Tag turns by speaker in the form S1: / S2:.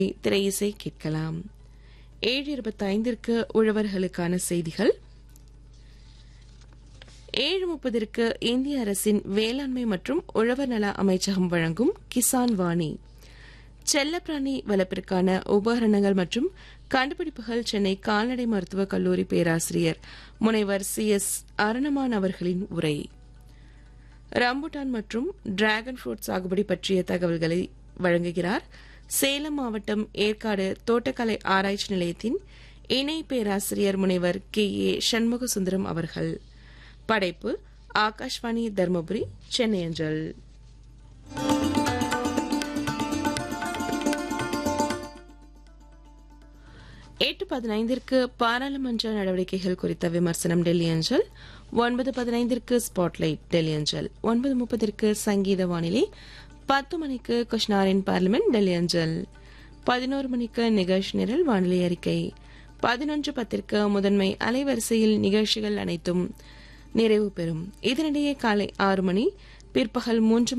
S1: திரை இசை கேட்கலாம் ஏழு இருபத்தைந்திற்கு உழவர்களுக்கான செய்திகள் ஏழு முப்பதற்கு இந்திய அரசின் வேளாண்மை மற்றும் உழவர் நல அமைச்சகம் வழங்கும் கிசான் வாணி செல்லப்பிராணி வளர்ப்பிற்கான உபகரணங்கள் மற்றும் கண்டுபிடிப்புகள் சென்னை கால்நடை மருத்துவக் கல்லூரி பேராசிரியர் முனைவர் சி எஸ் அருணமான் அவர்களின் உரை ரம்புட்டான் மற்றும் டிராகன் ஃப்ரூட் சாகுபடி பற்றிய தகவல்களை வழங்குகிறார் சேலம் மாவட்டம் ஏற்காடு தோட்டக்கலை ஆராய்ச்சி நிலையத்தின் இணை பேராசிரியர் முனைவர் கே ஏ சண்முகசுந்தரம் அவர்கள் படைப்பு ஆகாஷ்வாணி தர்மபுரி சென்னை அஞ்சல் எட்டு பதினைந்திற்கு பாராளுமன்ற நடவடிக்கைகள் குறித்த விமர்சனம் டெல்லி அஞ்சல் ஒன்பது பதினைந்திற்கு ஸ்பாட்லைட் டெல்லி அஞ்சல் ஒன்பது முப்பதற்கு சங்கீத வானிலை பத்து மணிக்கு குஷ்னாரின் பார்லிமெண்ட் டெல்லி அஞ்சல் பதினோரு மணிக்கு நிகழ்ச்சி நிரல் வானிலை அறிக்கை பதினொன்று பத்திற்கு முதன்மை அலைவரிசையில் நிகழ்ச்சிகள் அனைத்தும் நிறைவு பெறும் இதனிடையே காலை ஆறு மணி பிற்பகல் மூன்று